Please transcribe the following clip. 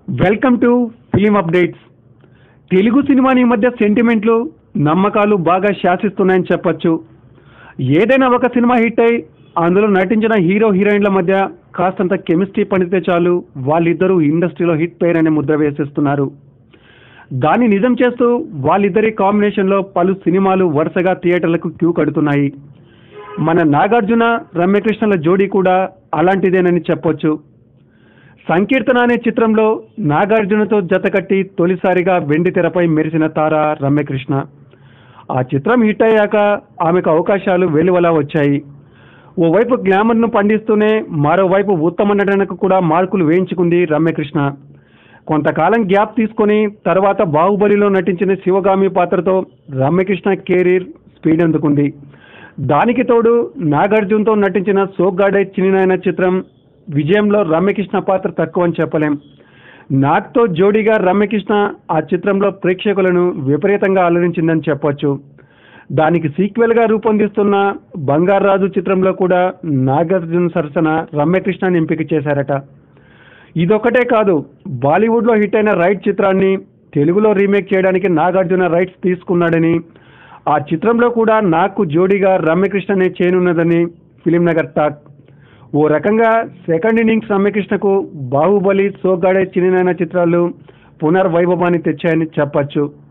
welcome to film updates Telugu సినిమాని ఈ మధ్య సెంటిమెంట్లు నమ్మకాలు బాగా శాసిస్తున్నాయని చెప్పొచ్చు ఏదైనా ఒక సినిమా హిట్ అయి అందులో నటించిన హీరో హీరోయిన్ల మధ్య కాస్తంత కెమిస్ట్రీ పండితే చాలు వాళ్ళిద్దరూ ఇండస్ట్రీలో హిట్ పేర్ అనే ముద్ర వేసేస్తున్నారు దాన్ని నిజం చేస్తూ వాళ్ళిద్దరి కాంబినేషన్లో పలు సినిమాలు వరుసగా థియేటర్లకు క్యూ కడుతున్నాయి మన నాగార్జున రమ్యకృష్ణల జోడీ కూడా అలాంటిదేనని చెప్పొచ్చు సంకీర్తన అనే చిత్రంలో నాగార్జునతో జతకట్టి తొలిసారిగా వెండి తెరపై మెరిసిన తార రమ్యకృష్ణ ఆ చిత్రం హిట్ అయ్యాక ఆమెకు అవకాశాలు వెలువలా వచ్చాయి ఓవైపు గ్లామర్ను పండిస్తూనే మరోవైపు ఉత్తమ నటనకు కూడా మార్కులు వేయించుకుంది రమ్యకృష్ణ కొంతకాలం గ్యాప్ తీసుకొని తర్వాత బాహుబలిలో నటించిన శివగామి పాత్రతో రమ్యకృష్ణ కెరీర్ స్పీడ్ అందుకుంది దానికి తోడు నాగార్జునతో నటించిన సోగ్గాడే చిన్న చిత్రం విజయంలో రమ్యకృష్ణ పాత్ర తక్కువ అని చెప్పలేం నాగ్తో జోడీగా రమ్యకృష్ణ ఆ చిత్రంలో ప్రేక్షకులను విపరీతంగా అలరించిందని చెప్పొచ్చు దానికి సీక్వెల్గా రూపొందిస్తున్న బంగారాజు చిత్రంలో కూడా నాగార్జున సరసన రమ్యకృష్ణని ఎంపిక చేశారట ఇదొకటే కాదు బాలీవుడ్లో హిట్ అయిన రైట్ చిత్రాన్ని తెలుగులో రీమేక్ చేయడానికి నాగార్జున రైట్స్ తీసుకున్నాడని ఆ చిత్రంలో కూడా నాకు జోడీగా రమ్యకృష్ణనే చేయనున్నదని ఫిలిం నగర్ టాక్ ఓ రకంగా సెకండ్ ఇన్నింగ్స్ రమ్యకృష్ణకు బాహుబలి సోగ్గాడే చిన్న చిత్రాలు పునర్వైభవాన్ని తెచ్చాయని చెప్పచ్చు